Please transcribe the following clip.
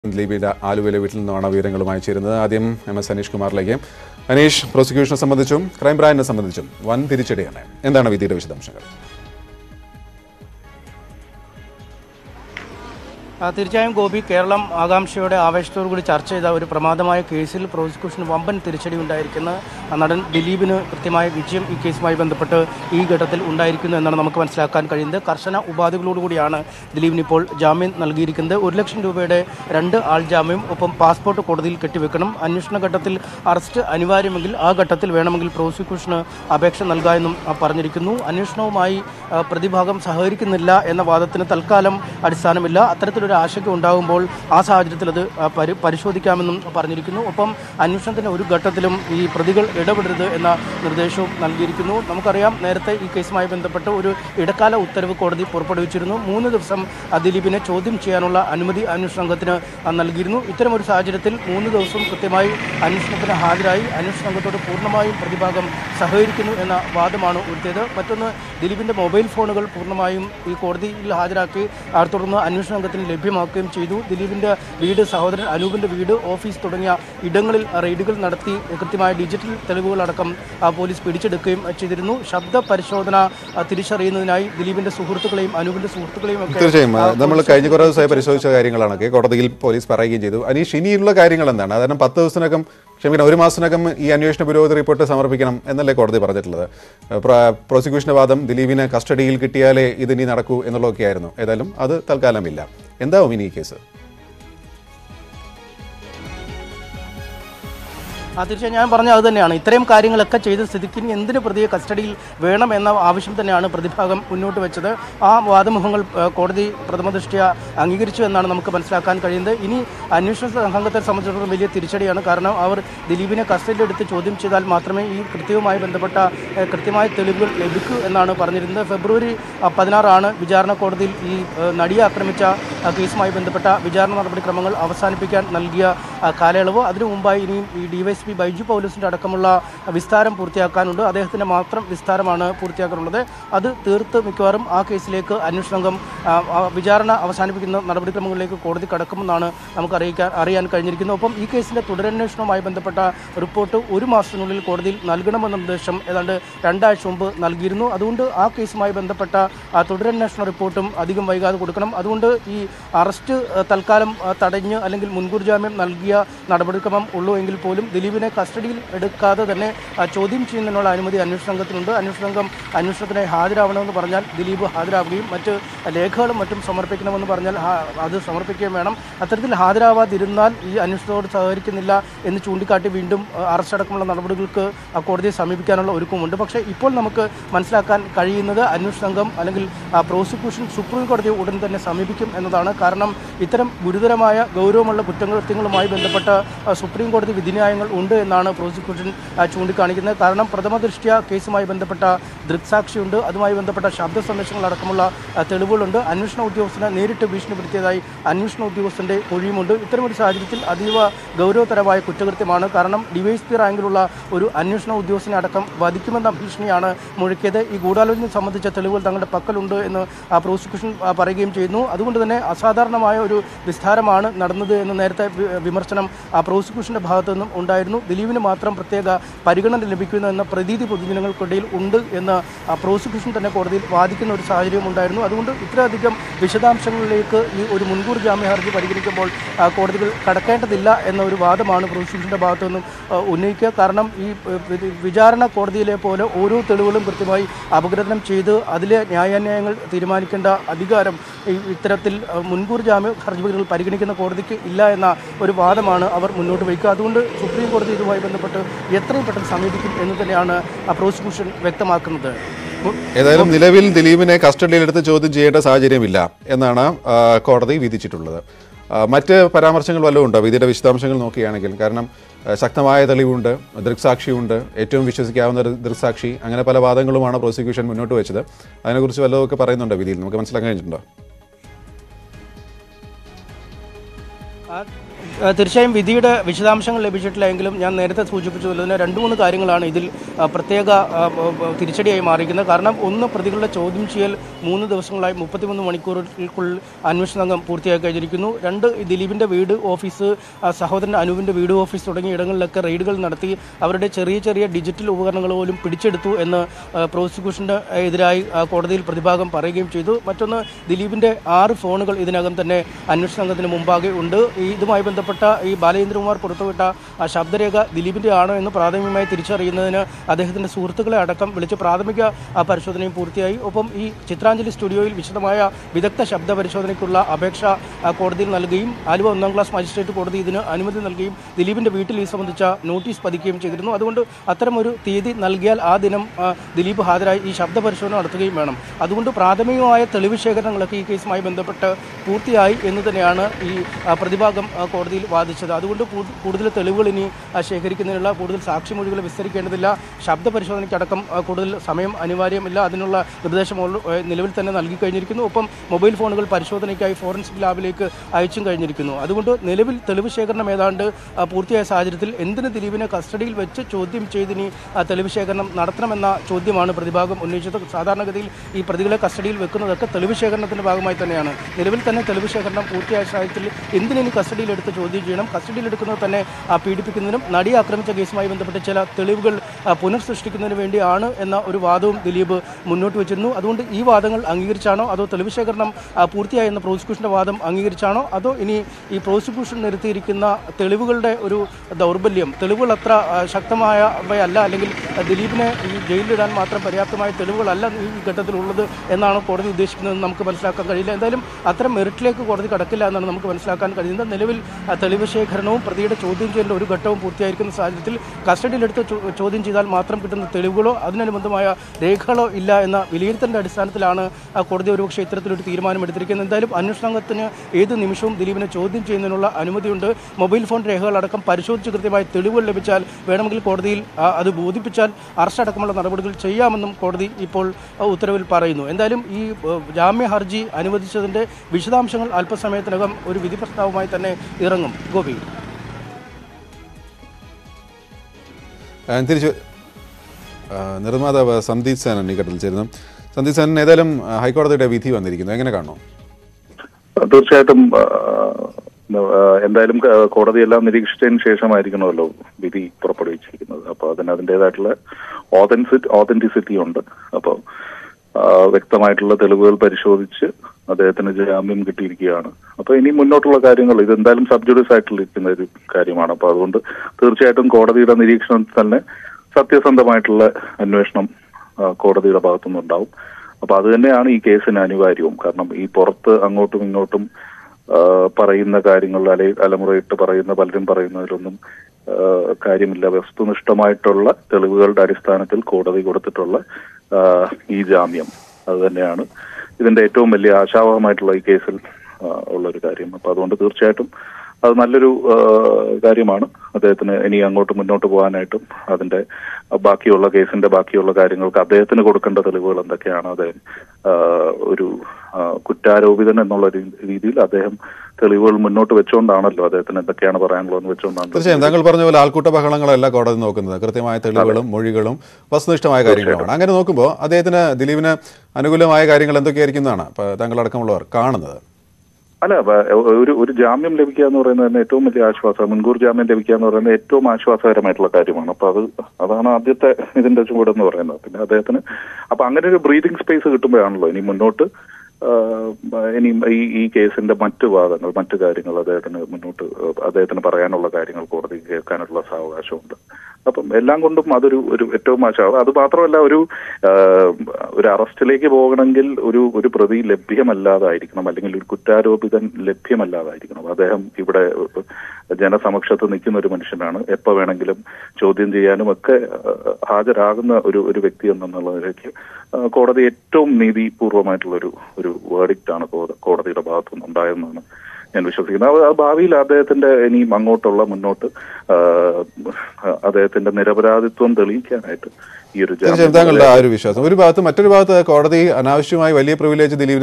ദിലീപിന്റെ ആലുവയിലെ വീട്ടിൽ നിന്നാണ് വിവരങ്ങളുമായി ചേരുന്നത് ആദ്യം എം എസ് അനീഷ് കുമാറിലേക്ക് അനീഷ് പ്രോസിക്യൂഷനെ സംബന്ധിച്ചും ക്രൈംബ്രാഞ്ചിനെ സംബന്ധിച്ചും വൻ തിരിച്ചടിയാണ് എന്താണ് വിധിയുടെ വിശദാംശങ്ങൾ ആ, തീർച്ചയായും ഗോപി കേരളം ആകാംക്ഷയോടെ ആവേശത്തോടു കൂടി ചർച്ച ചെയ്ത ഒരു പ്രമാദമായ കേസിൽ പ്രോസിക്യൂഷന് വമ്പൻ തിരിച്ചടി ഉണ്ടായിരിക്കുന്ന ആ നടൻ ദിലീപിന് കൃത്യമായ വിജയം ഈ കേസുമായി ബന്ധപ്പെട്ട് ഈ ഘട്ടത്തിൽ ഉണ്ടായിരിക്കുന്നു എന്നാണ് നമുക്ക് മനസ്സിലാക്കാൻ കഴിയുന്നത് കർശന ഉപാധികളോടുകൂടിയാണ് ദിലീപിന് ഇപ്പോൾ ജാമ്യം നൽകിയിരിക്കുന്നത് ഒരു ലക്ഷം രൂപയുടെ രണ്ട് ആൾ ജാമ്യം ഒപ്പം പാസ്പോർട്ട് കോടതിയിൽ കെട്ടിവെക്കണം അന്വേഷണ ഘട്ടത്തിൽ അറസ്റ്റ് അനിവാര്യമെങ്കിൽ ആ ഘട്ടത്തിൽ വേണമെങ്കിൽ പ്രോസിക്യൂഷന് അപേക്ഷ നൽകാമെന്നും ആ, പറഞ്ഞിരിക്കുന്നു അന്വേഷണവുമായി ആ, പ്രതിഭാഗം സഹകരിക്കുന്നില്ല എന്ന വാദത്തിന് തൽക്കാലം അടിസ്ഥാനമില്ല അത്തരത്തിലൊരു ആശങ്ക ഉണ്ടാകുമ്പോൾ ആ സാഹചര്യത്തിൽ അത് ആ, പരി പരിശോധിക്കാമെന്നും പറഞ്ഞിരിക്കുന്നു ഒപ്പം അന്വേഷണത്തിന് ഒരു ഘട്ടത്തിലും ഈ പ്രതികൾ ഇടപെടരുത് എന്ന നിർദ്ദേശവും നൽകിയിരിക്കുന്നു നമുക്കറിയാം നേരത്തെ ഈ കേസുമായി ബന്ധപ്പെട്ട് ഒരു ഇടക്കാല ഉത്തരവ് കോടതി പുറപ്പെടുവിച്ചിരുന്നു മൂന്ന് ദിവസം ആ, ദിലീപിനെ ചോദ്യം ചെയ്യാനുള്ള അനുമതി അന്വേഷണ സംഘത്തിന് ആ, നൽകിയിരുന്നു ഇത്തരമൊരു സാഹചര്യത്തിൽ മൂന്ന് ദിവസം കൃത്യമായി അന്വേഷണത്തിന് ഹാജരായി അന്വേഷണ സംഘത്തോട് പൂർണ്ണമായും പ്രതിഭാഗം സഹകരിക്കുന്നു എന്ന വാദമാണ് ഉയർത്തിയത് മറ്റൊന്ന് ദിലീപിന്റെ മൊബൈൽ ഫോണുകൾ പൂർണ്ണമായും ഈ കോടതിയിൽ ഹാജരാക്കി ആ, തുടർന്ന് അന്വേഷണ സംഘത്തിന് ലഭ്യമാക്കുകയും ചെയ്തു ദിലീപിന്റെ വീട് സഹോദരൻ അനൂപിന്റെ വീട് ഓഫീസ് തുടങ്ങിയ ഇടങ്ങളിൽ റെയ്ഡുകൾ നടത്തി കൃത്യമായ ഡിജിറ്റൽ തെളിവുകളടക്കം ആ, പോലീസ് പിടിച്ചെടുക്കുകയും ചെയ്തിരുന്നു ശബ്ദ പരിശോധന ആ, തിരിച്ചറിയുന്നതിനായി ദിലീപിന്റെ സുഹൃത്തുക്കളെയും അനൂപിന്റെ സുഹൃത്തുക്കളെയും ഒക്കെ തീർച്ചയായും ആ, നമ്മൾ കഴിഞ്ഞ കുറേ ദിവസമായി പരിശോധിച്ച കാര്യങ്ങളാണൊക്കെ കോടതിയിൽ പോലീസ് പറയുകയും ചെയ്തു അനീഷ് ഇനിയുള്ള കാര്യങ്ങൾ എന്താണ് അതായത് പത്ത് ദിവസത്തിനകം ക്ഷമിക്കണം ഒരു മാസത്തിനകം ഈ അന്വേഷണ പുരോഗതി റിപ്പോർട്ട് സമർപ്പിക്കണം എന്നല്ലേ കോടതി പറഞ്ഞിട്ടുള്ളത് പ്ര- പ്രോസിക്യൂഷന്റെ വാദം ദിലീപിനെ കസ്റ്റഡിയിൽ കിട്ടിയാലേ ഇതിനി നടക്കൂ എന്നുള്ളതൊക്കെയായിരുന്നു ഏതായാലും അത് തൽക്കാലമില്ല എന്താവും ഇനി ഈ കേസ് ആ തീർച്ചയായും ഞാൻ പറഞ്ഞ അത് തന്നെയാണ് ഇത്രയും കാര്യങ്ങളൊക്കെ ചെയ്ത സ്ഥിതിക്ക് ഇനി എന്തിന് പ്രതിയെ കസ്റ്റഡിയിൽ വേണം എന്ന ആവശ്യം തന്നെയാണ് പ്രതിഭാഗം മുന്നോട്ട് വെച്ചത് ആ വാദമുഖങ്ങൾ ഏഹ്, കോടതി പ്രഥമ ദൃഷ്ട്യ അംഗീകരിച്ചു എന്നാണ് നമുക്ക് മനസ്സിലാക്കാൻ കഴിയുന്നത് ഇനി അന്വേഷണ സംഘത്തെ സംബന്ധിച്ചിടത്തോളം വലിയ തിരിച്ചടിയാണ് കാരണം അവർ ദിലീപിനെ കസ്റ്റഡിയിലെടുത്ത് ചോദ്യം ചെയ്താൽ മാത്രമേ ഈ കൃത്യവുമായി ബന്ധപ്പെട്ട ഏഹ്, കൃത്യമായ തെളിവുകൾ ലഭിക്കൂ എന്നാണ് പറഞ്ഞിരുന്നത് ഫെബ്രുവരി ആ, പതിനാറാണ് വിചാരണ കോടതിയിൽ ഈ ഏഹ്, നടിയെ ആക്രമിച്ച ആ, കേസുമായി ബന്ധപ്പെട്ട വിചാരണ നടപടിക്രമങ്ങൾ അവസാനിപ്പിക്കാൻ നൽകിയ ആ, കാലയളവ് അതിനു മുമ്പായി ഇനിയും ഈ ഡിവൈഎസ്പി ബൈജു പൗലസിന്റെ അടക്കമുള്ള വിസ്താരം പൂർത്തിയാക്കാനുണ്ട് അദ്ദേഹത്തിന്റെ മാത്രം വിസ്താരമാണ് പൂർത്തിയാക്കാനുള്ളത് അത് തീർത്ത് മിക്കവാറും ആ കേസിലേക്ക് അന്വേഷണ സംഘം ആ, ആ, വിചാരണ അവസാനിപ്പിക്കുന്ന നടപടിക്രമങ്ങളിലേക്ക് കോടതി കടക്കുമെന്നാണ് നമുക്ക് അറിയിക്കാൻ അറിയാൻ കഴിഞ്ഞിരിക്കുന്നത് ഒപ്പം ഈ കേസിന്റെ തുടരന്വേഷണവുമായി ബന്ധപ്പെട്ട റിപ്പോർട്ട് ഒരു മാസത്തിനുള്ളിൽ കോടതിയിൽ നൽകണമെന്ന നിർദ്ദേശം ഏതാണ്ട് രണ്ടാഴ്ച മുമ്പ് നൽകിയിരുന്നു അതുകൊണ്ട് ആ കേസുമായി ബന്ധപ്പെട്ട ആ തുടരന്വേഷണ റിപ്പോർട്ടും അധികം വൈകാതെ കൊടുക്കണം അതുകൊണ്ട് ഈ അറസ്റ്റ് ആ, തൽക്കാലം ആ, തടഞ്ഞ് അല്ലെങ്കിൽ മുൻകൂർ ജാമ്യം നൽകിയ നടപടിക്രമം ഉള്ളൂ എങ്കിൽ പോലും ദിലീപിനെ കസ്റ്റഡിയിൽ എടുക്കാതെ തന്നെ ആ, ചോദ്യം ചെയ്യുന്നതിനുള്ള അനുമതി അന്വേഷണ സംഘത്തിനുണ്ട് അന്വേഷണ സംഘം അന്വേഷണത്തിന് ഹാജരാവണമെന്ന് പറഞ്ഞാൽ ദിലീപ് ഹാജരാവുകയും മറ്റ് രേഖകളും മറ്റും സമർപ്പിക്കണമെന്ന് പറഞ്ഞാൽ ഹാ- അത് സമർപ്പിക്കുകയും വേണം അത്തരത്തിൽ ഹാജരാവാതിരുന്നാൽ ഈ അന്വേഷണത്തോട് സഹകരിക്കുന്നില്ല എന്ന് ചൂണ്ടിക്കാട്ടി വീണ്ടും ആ, അറസ്റ്റ് അടക്കമുള്ള നടപടികൾക്ക് ആ കോടതിയെ സമീപിക്കാനുള്ള ഒരുക്കമുണ്ട് പക്ഷേ ഇപ്പോൾ നമുക്ക് മനസ്സിലാക്കാൻ കഴിയുന്നത് അന്വേഷണ സംഘം അല്ലെങ്കിൽ ആ, പ്രോസിക്യൂഷൻ സുപ്രീം കോടതിയെ ഉടൻ തന്നെ സമീപിക്കും എന്നതാണ് കാരണം ഇത്തരം ഗുരുതരമായ ഗൗരവമുള്ള കുറ്റകൃത്യങ്ങളുമായി ബന്ധപ്പെട്ട ആ, സുപ്രീം കോടതി വിധിന്യായങ്ങൾ ഉണ്ട് എന്നാണ് പ്രോസിക്യൂഷൻ ആ, ചൂണ്ടിക്കാണിക്കുന്നത് കാരണം പ്രഥമ ദൃഷ്ട്യ കേസുമായി ബന്ധപ്പെട്ട ദൃക്സാക്ഷിയുണ്ട് അതുമായി ബന്ധപ്പെട്ട ശബ്ദ സന്ദേശങ്ങളടക്കമുള്ള ആ, തെളിവുകളുണ്ട് അന്വേഷണ ഉദ്യോഗസ്ഥനെ നേരിട്ട് ഭീഷണിപ്പെടുത്തിയതായി അന്വേഷണ ഉദ്യോഗസ്ഥന്റെ മൊഴിയുമുണ്ട് ഇത്തരമൊരു സാഹചര്യത്തിൽ അതീവ ഗൗരവതരമായ കുറ്റകൃത്യമാണ് കാരണം ഡിവൈഎസ്പി റാങ്കിലുള്ള ഒരു അന്വേഷണ ഉദ്യോഗസ്ഥനെ അടക്കം വധിക്കുമെന്ന ഭീഷണിയാണ് മുഴക്കിയത് ഈ ഗൂഢാലോചന സംബന്ധിച്ച തെളിവുകൾ തങ്ങളുടെ പക്കലുണ്ട് എന്ന് ആ പ്രോസിക്യൂഷൻ ആ, പറയുകയും ചെയ്യുന്നു അതുകൊണ്ട് തന്നെ അസാധാരണമായ ഒരു വിസ്താരമാണ് നടന്നത് എന്ന് നേരത്തെ വി- വിമർശനം ആ പ്രോസിക്യൂഷന്റെ ഭാഗത്തു നിന്നും ഉണ്ടായിരുന്നു ദിലീപിന് മാത്രം പ്രത്യേക പരിഗണന ലഭിക്കുന്നു എന്ന പ്രതീതി പൊതുജനങ്ങൾക്കിടയിൽ ഉണ്ട് എന്ന് ആ പ്രോസിക്യൂഷൻ തന്നെ കോടതിയിൽ വാദിക്കുന്ന ഒരു സാഹചര്യം ഉണ്ടായിരുന്നു അതുകൊണ്ട് ഇത്രയധികം വിശദാംശങ്ങളിലേക്ക് ഈ ഒരു മുൻകൂർ ജാമ്യ ഹർജി പരിഗണിക്കുമ്പോൾ ആ, കോടതികൾ കടക്കേണ്ടതില്ല എന്ന ഒരു വാദമാണ് പ്രോസിക്യൂഷന്റെ ഭാഗത്തു നിന്നും ആ, ഉന്നയിക്കുക കാരണം ഈ ഏ, വി- വിചാരണ കോടതിയിലെ പോലെ ഓരോ തെളിവുകളും കൃത്യമായി അപഗ്രഥനം ചെയ്ത് അതിലെ ന്യായാന്യായങ്ങൾ തീരുമാനിക്കേണ്ട അധികാരം ഈ ഇത്തരത്തിൽ ആ, മുൻകൂർ ജാമ്യ ഹർജികൾ പരിഗണിക്കുന്ന കോടതിക്ക് ഇല്ല എന്ന ഒരു വാദമാണ് അവർ മുന്നോട്ട് വയ്ക്കുക അതുകൊണ്ട് സുപ്രീം കോടതി ഇതുമായി ബന്ധപ്പെട്ട് എത്രയും പെട്ടെന്ന് സമീപിക്കും എന്ന് തന്നെയാണ് ആ പ്രോസിക്യൂഷൻ വ്യക്തമാക്കുന്നത് ഏതായാലും നിലവിൽ ദിലീപിനെ കസ്റ്റഡിയിലെടുത്ത് ചോദ്യം ചെയ്യേണ്ട സാഹചര്യമില്ല എന്നാണ് ആ, കോടതി വിധിച്ചിട്ടുള്ളത് ആ, മറ്റ് പരാമർശങ്ങൾ വല്ലതും ഉണ്ടോ വിധിയുടെ വിശദാംശങ്ങൾ നോക്കുകയാണെങ്കിൽ കാരണം ആ, ശക്തമായ തെളിവുണ്ട് ദൃക്സാക്ഷിയുണ്ട് ഏറ്റവും വിശ്വസിക്കാവുന്ന ഒരു ദൃക്സാക്ഷി അങ്ങനെ പല വാദങ്ങളുമാണ് പ്രോസിക്യൂഷൻ മുന്നോട്ട് വെച്ചത് അതിനെക്കുറിച്ച് വല്ലതൊക്കെ പറയുന്നുണ്ടോ വിധിയിൽ നമുക്ക് മനസ്സിലാക്കാൻ കഴിഞ്ഞിട്ടുണ്ടോ ആ, ആ, തീർച്ചയായും വിധിയുടെ വിശദാംശങ്ങൾ ലഭിച്ചിട്ടില്ല എങ്കിലും ഞാൻ നേരത്തെ സൂചിപ്പിച്ചതുപോലെ തന്നെ രണ്ട് മൂന്ന് കാര്യങ്ങളാണ് ഇതിൽ ആ, പ്രത്യേക ആ, ബ- ബ- തിരിച്ചടിയായി മാറിയിരിക്കുന്നത് കാരണം ഒന്ന് പ്രതികളുടെ ചോദ്യം ചെയ്യൽ മൂന്ന് ദിവസങ്ങളായി മുപ്പത്തിമൂന്ന് മണിക്കൂറുകൾക്കുള്ളിൽ അന്വേഷണ സംഘം പൂർത്തിയാക്കി കഴിഞ്ഞിരിക്കുന്നു രണ്ട് ഈ ദിലീപിൻ്റെ വീട് ഓഫീസ് ആ, സഹോദരൻ അനൂപിൻ്റെ വീട് ഓഫീസ് തുടങ്ങിയ ഇടങ്ങളിലൊക്കെ റെയ്ഡുകൾ നടത്തി അവരുടെ ചെറിയ ചെറിയ ഡിജിറ്റൽ ഉപകരണങ്ങൾ പോലും പിടിച്ചെടുത്തു എന്ന് ആ, പ്രോസിക്യൂഷൻ്റെ എതിരായി ആ, കോടതിയിൽ പ്രതിഭാഗം പറയുകയും ചെയ്തു മറ്റൊന്ന് ദിലീപിൻ്റെ ആറ് ഫോണുകൾ ഇതിനകം തന്നെ അന്വേഷണ സംഘത്തിന് മുമ്പാകെ ഉണ്ട് ഈ ഇതുമായി ബന്ധപ്പെട്ട ഈ ബാലചന്ദ്രകുമാർ പുറത്തുവിട്ട ആ ശബ്ദരേഖ ദിലീപിൻ്റെ ആണോ എന്ന് പ്രാഥമികമായി തിരിച്ചറിയുന്നതിന് അദ്ദേഹത്തിൻ്റെ സുഹൃത്തുക്കളെ അടക്കം വിളിച്ച് പ്രാഥമിക ആ, പരിശോധനയും പൂർത്തിയായി ഒപ്പം ഈ ചിത്രാഞ്ജലി സ്റ്റുഡിയോയിൽ വിശദമായ വിദഗ്ധ ശബ്ദ പരിശോധനയ്ക്കുള്ള അപേക്ഷ ആ, കോടതിയിൽ നൽകുകയും ആലുവ ഒന്നാം ക്ലാസ് മജിസ്ട്രേറ്റ് കോടതി ഇതിന് അനുമതി നൽകുകയും ദിലീപിൻ്റെ വീട്ടിൽ ഈ സംബന്ധിച്ച നോട്ടീസ് പതിക്കുകയും ചെയ്തിരുന്നു അതുകൊണ്ട് അത്തരമൊരു തീയതി നൽകിയാൽ ആ ദിനം ആ, ദിലീപ് ഹാജരായി ഈ ശബ്ദ പരിശോധന നടത്തുകയും വേണം അതുകൊണ്ട് പ്രാഥമികമായ തെളിവ് ശേഖരണങ്ങളൊക്കെ ഈ കേസുമായി ബന്ധപ്പെട്ട് പൂർത്തിയായി എന്ന് തന്നെയാണ് ഈ ആ, പ്രതിഭാഗം ആ, കോടതിയിൽ വാദിച്ചത് അതുകൊണ്ട് കൂ- കൂടുതൽ തെളിവുകൾ ഇനി ആ, ശേഖരിക്കുന്നതിനുള്ള കൂടുതൽ സാക്ഷിമൊഴികൾ വിസ്തരിക്കേണ്ടതില്ല ശബ്ദ പരിശോധനയ്ക്കടക്കം ആ, കൂടുതൽ സമയം അനിവാര്യമില്ല അതിനുള്ള നിർദ്ദേശം ഓൾ- ഏ, നിലവിൽ തന്നെ നൽകി കഴിഞ്ഞിരിക്കുന്നു ഒപ്പം മൊബൈൽ ഫോണുകൾ പരിശോധനയ്ക്കായി ഫോറൻസിക് ലാബിലേക്ക് അയച്ചും കഴിഞ്ഞിരിക്കുന്നു അതുകൊണ്ട് നിലവിൽ തെളിവ് ശേഖരണം ഏതാണ്ട് ആ, പൂർത്തിയായ സാഹചര്യത്തിൽ എന്തിന് ദിലീപിനെ കസ്റ്റഡിയിൽ വെച്ച് ചോദ്യം ചെയ്തിനി ആ, തെളിവ് ശേഖരണം നടത്തണമെന്ന ചോദ്യമാണ് പ്രതിഭാഗം ഉന്നയിച്ചത് സാധാരണഗതിയിൽ ഈ പ്രതികളെ കസ്റ്റഡിയിൽ വെക്കുന്നതൊക്കെ തെളിവ് ശേഖരണത്തിന്റെ ഭാഗമായി തന്നെയാണ് നിലവിൽ തന്നെ തെളിവ് ശേഖരണം പൂർത്തിയായ സാഹചര്യത്തിൽ എന്തിനു കസ്റ്റഡിയിൽ എടുത്ത് ചോദ്യം ചെയ്യണം കസ്റ്റഡിയിൽ എടുക്കുന്നത് തന്നെ ആ, പീഡിപ്പിക്കുന്നതിനും നടിയെ ആക്രമിച്ച കേസുമായി ബന്ധപ്പെട്ട് ചില തെളിവുകൾ ആ, പുനഃസൃഷ്ടിക്കുന്നതിന് വേണ്ടിയാണ് എന്ന ഒരു വാദവും ദിലീപ് മുന്നോട്ട് വെച്ചിരുന്നു അതുകൊണ്ട് ഈ വാദങ്ങൾ അംഗീകരിച്ചാണോ അതോ തെളിവ് ശേഖരണം ആ, പൂർത്തിയായി എന്ന പ്രോസിക്യൂഷന്റെ വാദം അംഗീകരിച്ചാണോ അതോ ഇനി ഈ പ്രോസിക്യൂഷൻ നിർത്തിയിരിക്കുന്ന തെളിവുകളുടെ ഒരു ദൗർബല്യം തെളിവുകൾ അത്ര ആ, ശക്തമായവയല്ല അല്ലെങ്കിൽ ആ, ദിലീപിനെ ഈ ജയിലിലിടാൻ മാത്രം പര്യാപ്തമായ തെളിവുകളല്ല ഈ ഘട്ടത്തിലുള്ളത് എന്നാണ് കോടതി ഉദ്ദേശിക്കുന്നതെന്ന് നമുക്ക് മനസ്സിലാക്കാൻ കഴിയില്ല എന്തായാലും അത്തരം മെറിറ്റിലേക്ക് കോടതി കടക്കില്ല എന്നാണ് നമുക്ക് മനസ്സിലാക്കാൻ കഴിയുന്നത് നിലവിൽ ആ, തെളിവ് ശേഖരണവും പ്രതിയുടെ ചോദ്യം ചെയ്യലിൻ്റെ ഒരു ഘട്ടവും പൂർത്തിയായിരിക്കുന്ന സാഹചര്യത്തിൽ കസ്റ്റഡിയിലെടുത്ത് ചോ- ചോദ്യം ചെയ്താൽ മാത്രം കിട്ടുന്ന തെളിവുകളോ അതിനനുബന്ധമായ രേഖകളോ ഇല്ല എന്ന വിലയിരുത്തലിൻ്റെ അടിസ്ഥാനത്തിലാണ് ആ, കോടതി ഒരുപക്ഷെ ഇത്തരത്തിലൊരു തീരുമാനമെടുത്തിരിക്കുന്നത് എന്തായാലും അന്വേഷണ സംഘത്തിന് ഏത് നിമിഷവും ദിലീപിനെ ചോദ്യം ചെയ്യുന്നതിനുള്ള അനുമതിയുണ്ട് മൊബൈൽ ഫോൺ രേഖകളടക്കം പരിശോധിച്ച് കൃത്യമായ തെളിവുകൾ ലഭിച്ചാൽ വേണമെങ്കിൽ കോടതിയിൽ ആ, അത് ബോധിപ്പിച്ചാൽ അറസ്റ്റ് അടക്കമുള്ള നടപടികൾ ചെയ്യാമെന്നും കോടതി ഇപ്പോൾ ആ, ഉത്തരവിൽ പറയുന്നു എന്തായാലും ഈ ഏ, ജാമ്യ ഹർജി അനുവദിച്ചതിൻ്റെ വിശദാംശങ്ങൾ അല്പസമയത്തിനകം ഒരു വിധി പ്രസ്താവമായി തന്നെ ഇറങ്ങും ഗോപി ആ, തിരിച്ച് ആ, നിർമ്മാതാവ് സന്ദീപ് സേനൻ ഈ ഘട്ടത്തിൽ ചേരുന്നു സന്ദീപ് സേനൻ ഏതായാലും ആ, ഹൈക്കോടതിയുടെ വിധി വന്നിരിക്കുന്നു എങ്ങനെ കാണുന്നു തീർച്ചയായിട്ടും ആ, ആ, എന്തായാലും ക- കോടതിയെല്ലാം നിരീക്ഷിച്ചതിന് ശേഷമായിരിക്കണമല്ലോ വിധി പുറപ്പെടുവിച്ചിരിക്കുന്നത് അപ്പോൾ അതിന് അതിൻ്റെതായിട്ടുള്ള ഓതൻസിറ്റി ഓതന്റിസിറ്റി ഉണ്ട് അപ്പോൾ വ്യക്തമായിട്ടുള്ള തെളിവുകൾ പരിശോധിച്ച് അദ്ദേഹത്തിന് ജാമ്യം കിട്ടിയിരിക്കുകയാണ് അപ്പോൾ ഇനി മുന്നോട്ടുള്ള കാര്യങ്ങൾ ഇത് എന്തായാലും സബ്ജുഡീസ് ആയിട്ടിരിക്കുന്ന ഒരു കാര്യമാണ് അപ്പോൾ അതുകൊണ്ട് തീർച്ചയായിട്ടും കോടതിയുടെ നിരീക്ഷണത്തിൽ തന്നെ സത്യസന്ധമായിട്ടുള്ള അന്വേഷണം ആ, കോടതിയുടെ ഭാഗത്തുനിന്നുണ്ടാവും അപ്പൊ അത് തന്നെയാണ് ഈ കേസിന് അനിവാര്യവും കാരണം ഈ പുറത്ത് അങ്ങോട്ടും ഇങ്ങോട്ടും ആ, പറയുന്ന കാര്യങ്ങൾ അല്ലെ അലമുറയിട്ട് പറയുന്ന പലരും പറയുന്നതിലൊന്നും ആ, കാര്യമില്ല വസ്തുനിഷ്ഠമായിട്ടുള്ള തെളിവുകളുടെ അടിസ്ഥാനത്തിൽ കോടതി കൊടുത്തിട്ടുള്ള ആ, ഈ ജാമ്യം അത് തന്നെയാണ് ഇതിന്റെ ഏറ്റവും വലിയ ആശാവഹമായിട്ടുള്ള ഈ കേസിൽ ആ, ഉള്ളൊരു കാര്യം അപ്പൊ അതുകൊണ്ട് തീർച്ചയായിട്ടും അത് നല്ലൊരു ആ, കാര്യമാണ് അദ്ദേഹത്തിന് ഇനി അങ്ങോട്ട് മുന്നോട്ട് പോകാനായിട്ടും അതിന്റെ ബാക്കിയുള്ള കേസിന്റെ ബാക്കിയുള്ള കാര്യങ്ങൾക്ക് അദ്ദേഹത്തിന് കൊടുക്കേണ്ട തെളിവുകൾ എന്തൊക്കെയാണ് അദ്ദേഹം ആ, ഒരു ആ, കുറ്റാരോപിതൻ എന്നുള്ള രീ- രീതിയിൽ അദ്ദേഹം തെളിവുകൾ മുന്നോട്ട് വെച്ചുകൊണ്ടാണല്ലോ അദ്ദേഹത്തിന് എന്തൊക്കെയാണ് പറയാനുള്ളതെന്ന് വെച്ചുകൊണ്ടാണ് തീർച്ചയായും താങ്കൾ പറഞ്ഞ പോലെ ആൾക്കൂട്ട ബഹളങ്ങളല്ല കോടതി നോക്കുന്നത് കൃത്യമായ തെളിവുകളും മൊഴികളും വസ്തുനിഷ്ഠമായ കാര്യങ്ങളുമാണ് അങ്ങനെ നോക്കുമ്പോൾ അദ്ദേഹത്തിന് ദിലീപിന് അനുകൂലമായ കാര്യങ്ങൾ എന്തൊക്കെയായിരിക്കും എന്നാണ് ഇപ്പോൾ താങ്കൾ അടക്കമുള്ളവർ കാണുന്നത് അല്ല വ- ഒരു ഒരു ജാമ്യം ലഭിക്കുക എന്ന് പറയുന്നത് തന്നെ ഏറ്റവും വലിയ ആശ്വാസം മുൻകൂർ ജാമ്യം ലഭിക്കുക എന്ന് പറയുന്നത് ഏറ്റവും ആശ്വാസകരമായിട്ടുള്ള കാര്യമാണ് അപ്പൊ അത് അതാണ് ആദ്യത്തെ ഇതിന്റെ ചുവടെന്ന് പറയുന്നത് പിന്നെ അദ്ദേഹത്തിന് അപ്പൊ അങ്ങനെ ഒരു ബ്രീതിങ് സ്പേസ് കിട്ടുമ്പോഴാണല്ലോ ഇനി മുന്നോട്ട് ആ, ഇനി ഈ ഈ കേസിന്റെ മറ്റു വാദങ്ങൾ മറ്റു കാര്യങ്ങൾ അദ്ദേഹത്തിന് മുന്നോട്ട് അദ്ദേഹത്തിന് പറയാനുള്ള കാര്യങ്ങൾ കോടതി കേൾക്കാനുള്ള സാവകാശമുണ്ട് അപ്പം എല്ലാം കൊണ്ടും അതൊരു ഒരു ഏറ്റവും ആശാവും അത് മാത്രമല്ല ഒരു ആ, ഒരു അറസ്റ്റിലേക്ക് പോകണമെങ്കിൽ ഒരു ഒരു പ്രതി ലഭ്യമല്ലാതായിരിക്കണം അല്ലെങ്കിൽ ഒരു കുറ്റാരോപിതൻ ലഭ്യമല്ലാതായിരിക്കണം അദ്ദേഹം ഇവിടെ ജനസമക്ഷത്ത് നിൽക്കുന്ന ഒരു മനുഷ്യനാണ് എപ്പോ വേണമെങ്കിലും ചോദ്യം ചെയ്യാനും ഒക്കെ ആ, ഹാജരാകുന്ന ഒരു ഒരു വ്യക്തി എന്നുള്ളതിലേക്ക് ആ, കോടതി ഏറ്റവും നീതിപൂർവമായിട്ടുള്ള ഒരു ഒരു വേർഡിക്റ്റ് ആണ് കോട- കോടതിയുടെ ഭാഗത്തു നിന്നുണ്ടായെന്നാണ് ഞാൻ വിശ്വസിക്കുന്നത് അത് അത് ഭാവിയിൽ അദ്ദേഹത്തിന്റെ ഇനിയും അങ്ങോട്ടുള്ള മുന്നോട്ട് ആ, അദ്ദേഹത്തിന്റെ നിരപരാധിത്വം തെളിയിക്കാനായിട്ട് ഈ ഒരു തീർച്ചയായും ജാമ്യം താങ്കളുടെ ആ ഒരു വിശ്വാസം ഒരു ഭാഗത്ത് മറ്റൊരു ഭാഗത്ത് കോടതി അനാവശ്യമായി വലിയ പ്രിവിലേജ് ദിലീപിന്